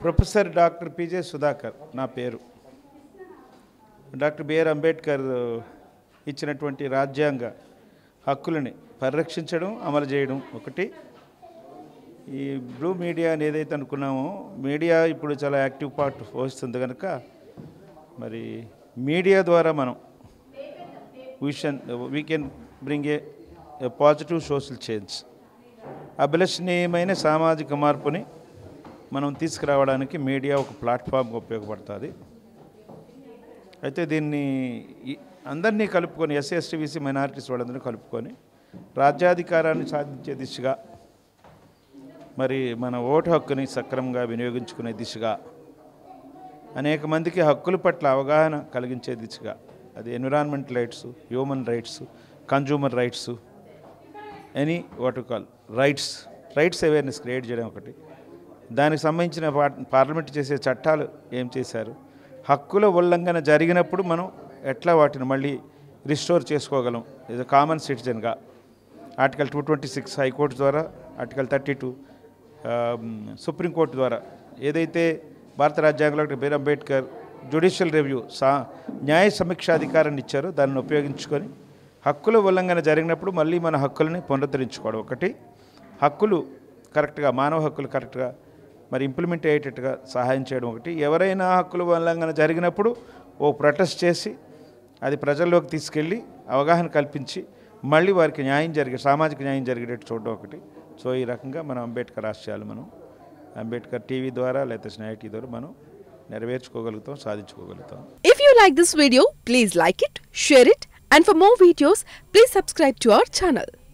Professor doctor PJ Sudhakar నా పేరు doctor BR Ambedkar ఇచ్చినటువంటి రాజ్యాంగ హక్కులని పరిరక్షించడం అమలు చేయడం ఒకటి ఈ బ్లూ మీడియా అని ఏదైతే అనుకున్నామో మీడియా ఇప్పుడు చాలా యాక్టివ్ పార్ట్ వస్తుంది కనుక మరి మీడియా ద్వారా మనం vision we can bring a positive social change అభిలషణీయమైన సామాజిక మార్పుని మనం తీసుకురావడానికి మీడియా ఒక ప్లాట్ఫామ్గా ఉపయోగపడుతుంది అయితే దీన్ని ఈ- అందరినీ కలుపుకొని ఎస్సీ ఎస్టీ బీసీ మైనారిటీస్ వాళ్ళందరినీ కలుపుకొని రాజ్యాధికారాన్ని సాధించే దిశగా మరి మన ఓటు హక్కుని సక్రమంగా వినియోగించుకునే దిశగా అనేక మందికి హక్కుల పట్ల అవగాహన కలిగించే దిశగా అది environment rights human rights consumer rights any what call rights rights awareness create చేయడం ఒకటి దానికి సంబంధించిన పా- పార్లమెంట్ చేసే చట్టాలు ఏం చేశారు హక్కుల ఉల్లంఘన జరిగినప్పుడు మనం ఎట్లా వాటిని మళ్ళీ రిస్టోర్ చేసుకోగలం ఇది కామన్ సిటిజన్గా article two twenty six high court ద్వారా ఆర్టికల్ థర్టీ టూ సుప్రీంకోర్టు ద్వారా ఏదైతే భారత రాజ్యాంగంలో doctor B R Ambedkar judicial review సా న్యాయ సమీక్షాధికారాన్ని ఇచ్చారు దాన్ని ఉపయోగించుకొని హక్కుల ఉల్లంఘన జరిగినప్పుడు మళ్ళీ మన హక్కులని పునరుద్ధరించుకోవడం ఒకటి హక్కులు కరెక్ట్గా మానవ హక్కులు కరెక్ట్గా మరి ఇంప్లిమెంట్ అయ్యేటట్టుగా సహాయం చేయడం ఒకటి ఎవరైనా హక్కుల ఉల్లంఘన జరిగినప్పుడు ఓ ప్రొటెస్ట్ చేసి అది ప్రజల్లోకి తీసుకెళ్ళి అవగాహన కల్పించి మళ్ళీ వారికి న్యాయం జరిగే సామాజిక న్యాయం జరిగేటట్టు చూడడం ఒకటి సో ఈ రకంగా మనం అంబేద్కర్ ఆశయాలు మనం అంబేద్కర్ టీవీ ద్వారా లేకపోతే స్నేహ ద్వారా మనం నెరవేర్చుకోగలుగుతాం సాధించుకోగలుగుతాం If you like this video, please like it, share it, and for more videos, please subscribe to our channel.